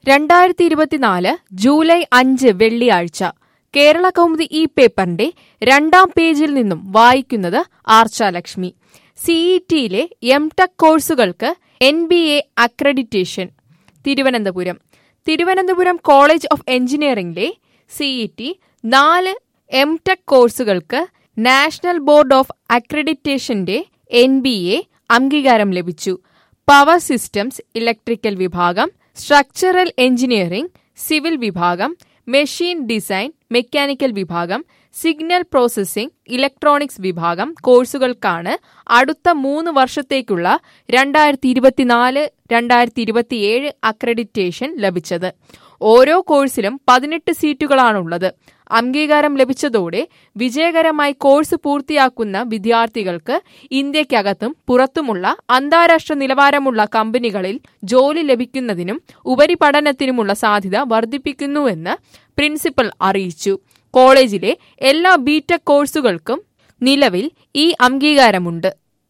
രണ്ടായിരത്തി ഇരുപത്തിനാല് ജൂലൈ അഞ്ച് വെള്ളിയാഴ്ച കേരള കൗമുദി ഈ പേപ്പറിന്റെ രണ്ടാം പേജിൽ നിന്നും വായിക്കുന്നത് ആർച്ചാലക്ഷ്മി സിഇടിയിലെ എം ടെക് കോഴ്സുകൾക്ക് N B A accreditation Thiruvananthapuram Thiruvananthapuram college of എഞ്ചിനീയറിംഗിലെ സിഇടി നാല് എം ടെക് കോഴ്സുകൾക്ക് നാഷണൽ ബോർഡ് ഓഫ് അക്രഡിറ്റേഷന്റെ എൻ ബി എ അംഗീകാരം ലഭിച്ചു പവർ സിസ്റ്റംസ് ഇലക്ട്രിക്കൽ വിഭാഗം സ്ട്രക്ചറൽ എഞ്ചിനീയറിംഗ് സിവിൽ വിഭാഗം മെഷീൻ ഡിസൈൻ മെക്കാനിക്കൽ വിഭാഗം സിഗ്നൽ പ്രോസസ്സിംഗ് ഇലക്ട്രോണിക്സ് വിഭാഗം കോഴ്സുകൾക്കാണ് അടുത്ത മൂന്ന് വർഷത്തേക്കുള്ള രണ്ടായിരത്തി ഇരുപത്തിനാല് രണ്ടായിരത്തി ഇരുപത്തിയേഴ് അക്രഡിറ്റേഷൻ ലഭിച്ചത് ഓരോ കോഴ്സിലും പതിനെട്ട് സീറ്റുകളാണുള്ളത് അംഗീകാരം ലഭിച്ചതോടെ വിജയകരമായി കോഴ്സ് പൂർത്തിയാക്കുന്ന വിദ്യാർത്ഥികൾക്ക് ഇന്ത്യക്കകത്തും പുറത്തുമുള്ള അന്താരാഷ്ട്ര നിലവാരമുള്ള കമ്പനികളിൽ ജോലി ലഭിക്കുന്നതിനും ഉപരിപഠനത്തിനുമുള്ള സാധ്യത വർദ്ധിപ്പിക്കുന്നുവെന്ന് പ്രിൻസിപ്പൽ അറിയിച്ചു കോളേജിലെ എല്ലാ ബിടെക് കോഴ്സുകൾക്കും നിലവിൽ ഈ അംഗീകാരമുണ്ട്